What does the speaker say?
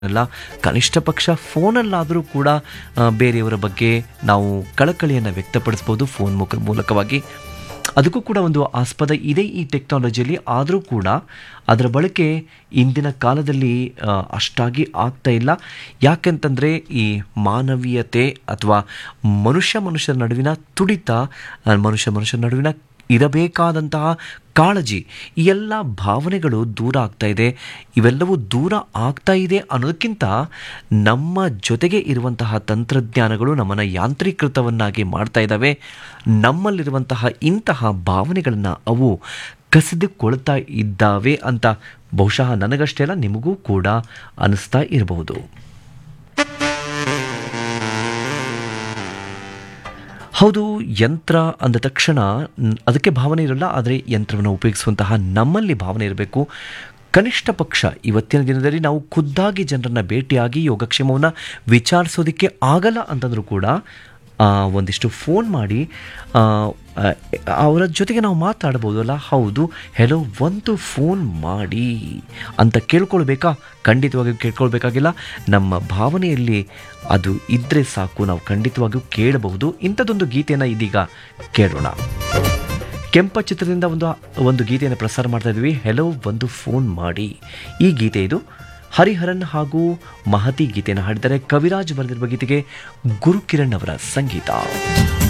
ಅಲ್ಲ ಕನಿಷ್ಠ ಪಕ್ಷ ಫೋನಲ್ಲಾದರೂ ಕೂಡ ಆ, ಬೇರೆಯವರ ಬಗ್ಗೆ ನಾವು ಕಳಕಳಿಯನ್ನು ವ್ಯಕ್ತಪಡಿಸ್ಬೋದು ಫೋನ್ ಮುಖ ಮೂಲಕವಾಗಿ ಅದಕ್ಕೂ ಕೂಡ ಒಂದು ಆಸ್ಪದ ಇದೆ ಈ ಟೆಕ್ನಾಲಜಿಯಲ್ಲಿ ಆದರೂ ಕೂಡ ಅದರ ಬಳಕೆ ಇಂದಿನ ಕಾಲದಲ್ಲಿ ಆ, ಅಷ್ಟಾಗಿ ಆಗ್ತಾ ಇಲ್ಲ ಯಾಕೆಂತಂದರೆ ಈ ಮಾನವೀಯತೆ ಅಥವಾ ಮನುಷ್ಯ ಮನುಷ್ಯರ ನಡುವಿನ ತುಡಿತ ಆ, ಮನುಷ್ಯ ಮನುಷ್ಯರ ನಡುವಿನ ಇರಬೇಕಾದಂತಹ ಕಾಳಜಿ ಈ ಎಲ್ಲ ಭಾವನೆಗಳು ದೂರ ಆಗ್ತಾ ಇದೆ ಇವೆಲ್ಲವೂ ದೂರ ಆಗ್ತಾ ಇದೆ ಅನ್ನೋದಕ್ಕಿಂತ ನಮ್ಮ ಜೊತೆಗೆ ಇರುವಂತಹ ತಂತ್ರಜ್ಞಾನಗಳು ನಮ್ಮನ್ನು ಯಾಂತ್ರೀಕೃತವನ್ನಾಗಿ ಮಾಡ್ತಾ ಇದ್ದಾವೆ ನಮ್ಮಲ್ಲಿರುವಂತಹ ಇಂತಹ ಭಾವನೆಗಳನ್ನು ಅವು ಕಸಿದುಕೊಳ್ತಾ ಇದ್ದಾವೆ ಅಂತ ಬಹುಶಃ ನನಗಷ್ಟೇ ಅಲ್ಲ ನಿಮಗೂ ಕೂಡ ಅನಿಸ್ತಾ ಇರಬಹುದು ಹೌದು ಯಂತ್ರ ಅಂದ ತಕ್ಷಣ ನ್- ಅದಕ್ಕೆ ಭಾವನೆ ಇರಲ್ಲ ಆದರೆ ಯಂತ್ರವನ್ನು ಉಪಯೋಗಿಸುವಂತಹ ನಮ್ಮಲ್ಲಿ ಭಾವನೆ ಇರಬೇಕು ಕನಿಷ್ಠ ಪಕ್ಷ ಇವತ್ತಿನ ದಿನದಲ್ಲಿ ನಾವು ಖುದ್ದಾಗಿ ಜನರನ್ನು ಭೇಟಿಯಾಗಿ ಯೋಗಕ್ಷೇಮವನ್ನು ವಿಚಾರಿಸೋದಕ್ಕೆ ಆಗಲ್ಲ ಅಂತಂದರೂ ಕೂಡ ಆ, ಒಂದಿಷ್ಟು ಫೋನ್ ಮಾಡಿ ಆ, ಆ, ಅವರ ಜೊತೆಗೆ ನಾವು ಮಾತಾಡ್ಬೋದಲ್ಲ ಹೌದು ಹೆಲೋ ಒಂದು ಫೋನ್ ಮಾಡಿ ಅಂತ ಕೇಳ್ಕೊಳ್ಬೇಕಾ ಖಂಡಿತವಾಗಿಯೂ ಕೇಳ್ಕೊಳ್ಬೇಕಾಗಿಲ್ಲ ನಮ್ಮ ಭಾವನೆಯಲ್ಲಿ ಅದು ಇದ್ದರೆ ಸಾಕು ನಾವು ಖಂಡಿತವಾಗಿಯೂ ಕೇಳಬಹುದು ಇಂಥದ್ದೊಂದು ಗೀತೆಯನ್ನು ಇದೀಗ ಕೇಳೋಣ ಕೆಂಪ ಚಿತ್ರದಿಂದ ಒಂದು ಒಂದು ಗೀತೆಯನ್ನು ಪ್ರಸಾರ ಮಾಡ್ತಾ ಇದ್ವಿ ಹೆಲೋ ಒಂದು ಫೋನ್ ಮಾಡಿ ಈ ಗೀತೆ ಇದು ಹರಿಹರನ್ ಹಾಗೂ ಮಹತಿ ಗೀತೆಯನ್ನು ಹಾಡಿದ್ದಾರೆ ಕವಿರಾಜ್ ಬರೆದಿರುವ ಗೀತೆಗೆ ಗುರುಕಿರಣ್ ಅವರ ಸಂಗೀತ